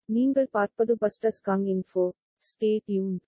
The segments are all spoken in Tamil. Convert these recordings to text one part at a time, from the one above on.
நீங்கள் பார்ப்பது பஸ்டஸ் காங் இன்ஃபோ ஸ்டே டியூன்ட்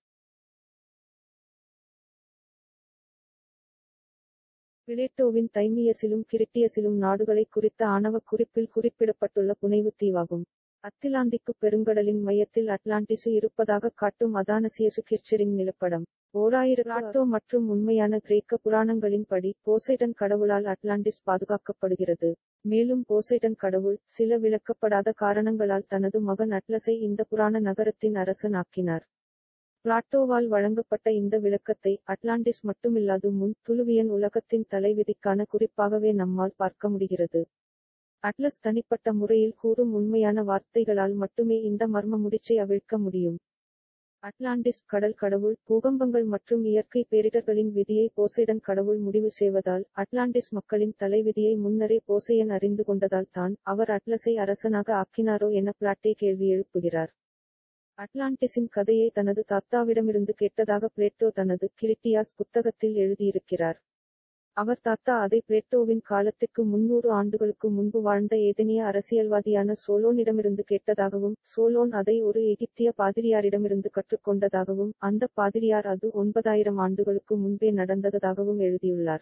பிளேட்டோவின் தைமியசிலும் கிரிட்டியசிலும் நாடுகளை குறித்த ஆணவ குறிப்பில் குறிப்பிடப்பட்டுள்ள புனைவு தீவாகும் அத்திலாந்திக்கு பெருங்கடலின் மையத்தில் அட்லாண்டிசு இருப்பதாக காட்டும் அதானசியசு கிர்ச்சரின் நிலப்படம் ஓராயிர பிளாட்டோ மற்றும் உண்மையான கிரேக்க புராணங்களின்படி போசைடன் கடவுளால் அட்லாண்டிஸ் பாதுகாக்கப்படுகிறது மேலும் போசைடன் கடவுள் சில விளக்கப்படாத காரணங்களால் தனது மகன் அட்லஸை இந்த புராண நகரத்தின் அரசன் ஆக்கினார் பிளாட்டோவால் வழங்கப்பட்ட இந்த விளக்கத்தை அட்லாண்டிஸ் மட்டுமில்லாது முன் துளுவியன் உலகத்தின் தலைவிதிக்கான குறிப்பாகவே நம்மால் பார்க்க முடிகிறது அட்லஸ் தனிப்பட்ட முறையில் கூறும் உண்மையான வார்த்தைகளால் மட்டுமே இந்த மர்ம முடிச்சை அவிழ்க்க முடியும் அட்லாண்டிஸ் கடல் கடவுள் பூகம்பங்கள் மற்றும் இயற்கை பேரிடர்களின் விதியை போசைடன் கடவுள் முடிவு செய்வதால் அட்லாண்டிஸ் மக்களின் தலைவிதியை முன்னரே போசையன் அறிந்து கொண்டதால் தான் அவர் அட்லஸை அரசனாக ஆக்கினாரோ என பிளாட்டே கேள்வி எழுப்புகிறார் அட்லாண்டிஸின் கதையை தனது தாத்தாவிடமிருந்து கேட்டதாக பிளேட்டோ தனது கிரிட்டியாஸ் புத்தகத்தில் எழுதியிருக்கிறார் அவர் தாத்தா அதை பிளேட்டோவின் காலத்திற்கு முன்னூறு ஆண்டுகளுக்கு முன்பு வாழ்ந்த ஏதெனிய அரசியல்வாதியான சோலோனிடமிருந்து கேட்டதாகவும் சோலோன் அதை ஒரு எகிப்திய பாதிரியாரிடமிருந்து கற்றுக்கொண்டதாகவும் அந்த பாதிரியார் அது ஒன்பதாயிரம் ஆண்டுகளுக்கு முன்பே நடந்ததாகவும் எழுதியுள்ளார்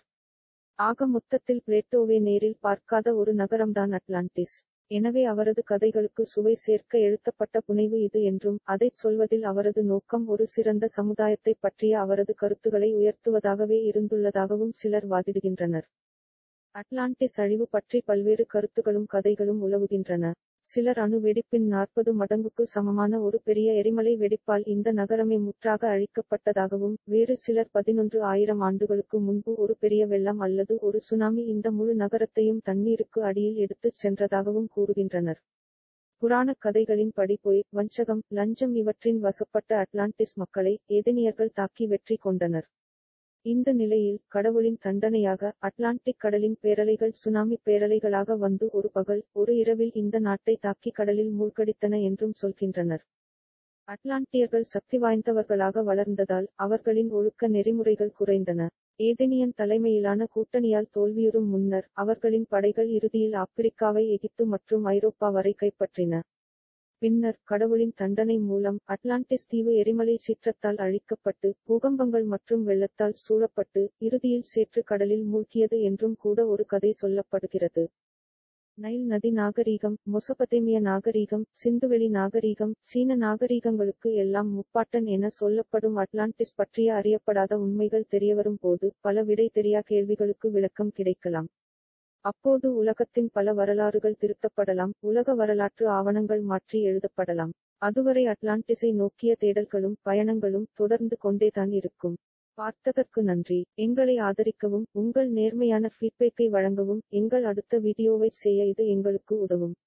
ஆக மொத்தத்தில் பிளேட்டோவே நேரில் பார்க்காத ஒரு நகரம்தான் அட்லாண்டிஸ் எனவே அவரது கதைகளுக்கு சுவை சேர்க்க எழுத்தப்பட்ட புனைவு இது என்றும் அதைச் சொல்வதில் அவரது நோக்கம் ஒரு சிறந்த சமுதாயத்தை பற்றிய அவரது கருத்துக்களை உயர்த்துவதாகவே இருந்துள்ளதாகவும் சிலர் வாதிடுகின்றனர் அட்லாண்டிஸ் அழிவு பற்றி பல்வேறு கருத்துகளும் கதைகளும் உலவுகின்றன சிலர் அணு வெடிப்பின் நாற்பது மடங்குக்கு சமமான ஒரு பெரிய எரிமலை வெடிப்பால் இந்த நகரமே முற்றாக அழிக்கப்பட்டதாகவும் வேறு சிலர் பதினொன்று ஆயிரம் ஆண்டுகளுக்கு முன்பு ஒரு பெரிய வெள்ளம் அல்லது ஒரு சுனாமி இந்த முழு நகரத்தையும் தண்ணீருக்கு அடியில் எடுத்துச் சென்றதாகவும் கூறுகின்றனர் புராண கதைகளின் படி பொய் வஞ்சகம் லஞ்சம் இவற்றின் வசப்பட்ட அட்லாண்டிஸ் மக்களை ஏதெனியர்கள் தாக்கி வெற்றி கொண்டனர் இந்த நிலையில் கடவுளின் தண்டனையாக அட்லாண்டிக் கடலின் பேரலைகள் சுனாமி பேரலைகளாக வந்து ஒரு பகல் ஒரு இரவில் இந்த நாட்டை தாக்கி கடலில் மூழ்கடித்தன என்றும் சொல்கின்றனர் அட்லாண்டியர்கள் சக்தி வாய்ந்தவர்களாக வளர்ந்ததால் அவர்களின் ஒழுக்க நெறிமுறைகள் குறைந்தன ஏதெனியன் தலைமையிலான கூட்டணியால் தோல்வியுறும் முன்னர் அவர்களின் படைகள் இறுதியில் ஆப்பிரிக்காவை எகிப்து மற்றும் ஐரோப்பா வரை கைப்பற்றின பின்னர் கடவுளின் தண்டனை மூலம் அட்லாண்டிஸ் தீவு எரிமலை சீற்றத்தால் அழிக்கப்பட்டு பூகம்பங்கள் மற்றும் வெள்ளத்தால் சூழப்பட்டு இறுதியில் சேற்று கடலில் மூழ்கியது என்றும் கூட ஒரு கதை சொல்லப்படுகிறது நைல் நதி நாகரீகம் மொசபதேமிய நாகரீகம் சிந்துவெளி நாகரீகம் சீன நாகரீகங்களுக்கு எல்லாம் முப்பாட்டன் என சொல்லப்படும் அட்லாண்டிஸ் பற்றிய அறியப்படாத உண்மைகள் தெரியவரும் போது பல விடை தெரியா கேள்விகளுக்கு விளக்கம் கிடைக்கலாம் அப்போது உலகத்தின் பல வரலாறுகள் திருத்தப்படலாம் உலக வரலாற்று ஆவணங்கள் மாற்றி எழுதப்படலாம் அதுவரை அட்லாண்டிஸை நோக்கிய தேடல்களும் பயணங்களும் தொடர்ந்து கொண்டேதான் இருக்கும் பார்த்ததற்கு நன்றி எங்களை ஆதரிக்கவும் உங்கள் நேர்மையான ஃபீட்பேக்கை வழங்கவும் எங்கள் அடுத்த வீடியோவை செய்ய இது எங்களுக்கு உதவும்